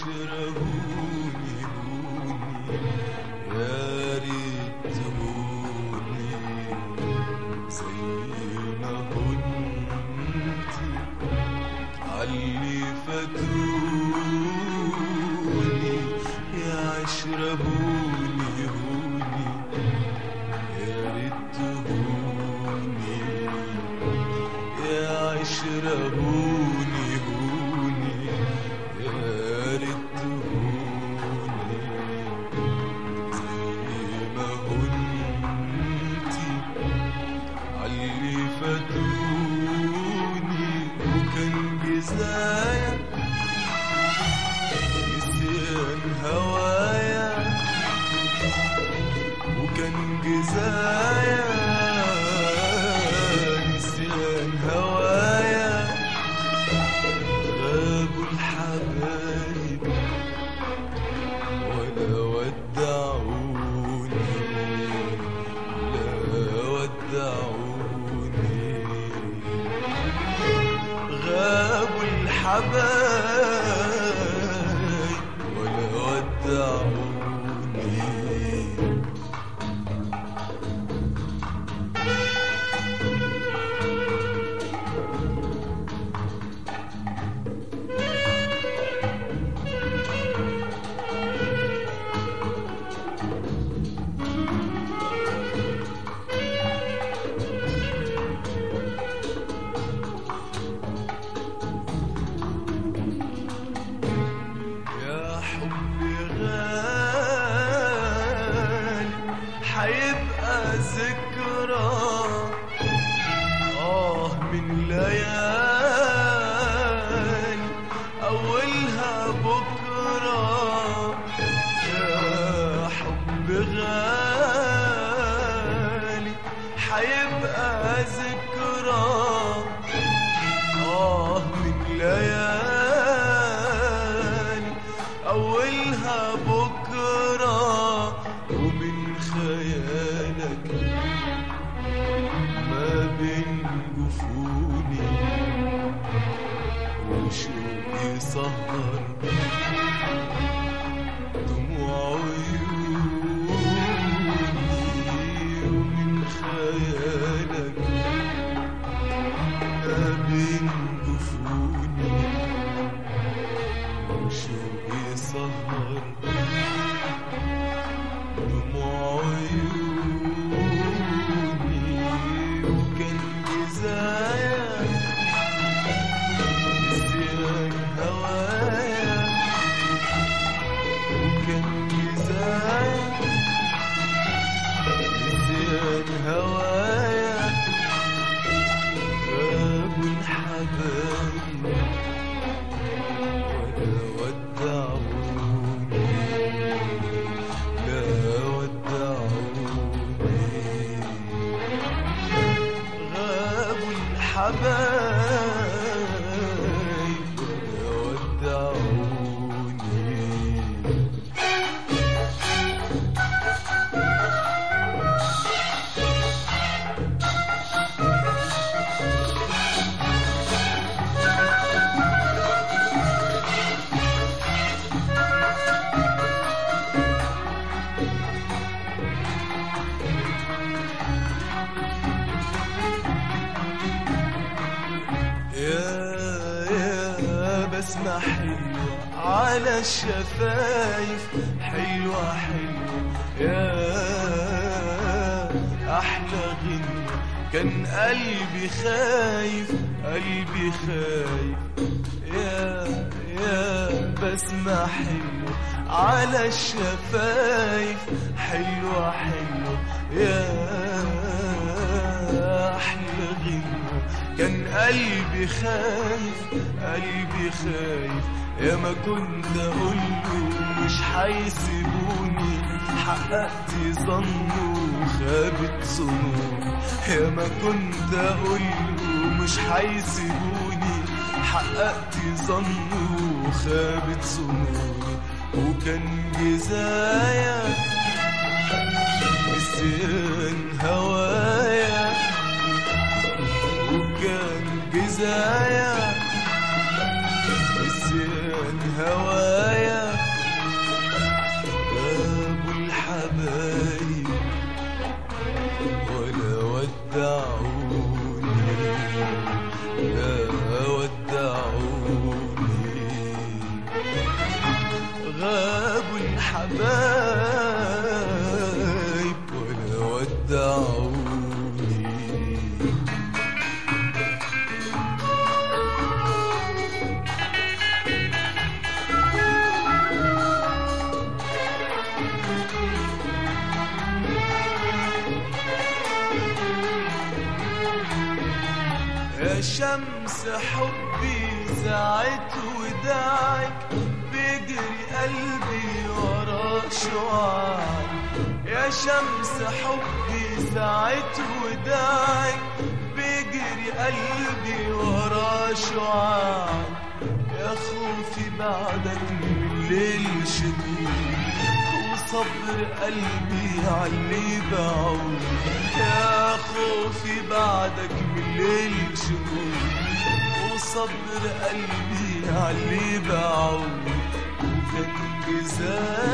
يشربوني هوني يا ريت هوني زي ما كنتي علي فاتوني يا يشربوني هوني يا ريت هوني يا يشربوني هوني يا ريت هوني زي ما كنتي علي فاتوني وكان جزايا نسيان هوايا وكان جزايا نسيان هوايا غابوا الحبايب ولا ودعوني لا ودعوني غابوا الحبايب ولا ودعوني يا حبي غالي حيبقى ذكرى آه من ليالي أولها بكرة يا حبي غالي حيبقى ذكرى آه من ليالي أولها بكرة ومن خيالك ما بين جفوني وشوقي سهر دموع عيوني ومن خيالك ما بين جفوني وشوقي سهر دموع عيوني وكان جزايا نسيان هوايا وكان جزايا نسيان هوايا غابوا الحبايب ولا ودعوني لا ودعوني غابوا الحبايب ولا ودعوني يا يا بسمة حلوة على الشفايف حلوة حلوة يا أحلى غنوة كان قلبي خايف قلبي خايف يا يا بسمة حلوة على الشفايف حلوة حلوة يا أحلى غنوة كان قلبي خايف قلبي خايف يا ما كنت اقول له مش هيسيبوني حققت ظنه وخابت ظنوني يا ما كنت اقول له مش هيسيبوني حققت ظنه وخابت ظنوني وكان جزايا نسيان هوايا وكان جزايا نسيان هوايا الحبايب ولا ودعوني يا شمس حبي ساعة وداعك بيجري قلبي ورا شعاعك يا شمس حبي ساعة وداعك بيجري قلبي ورا شعاعك يا خوفي بعدك من الليل شديد وصبر قلبي علي بعود يا خوفي بعدك من الليل شدود وصبر قلبي علي بعود وكان جزاء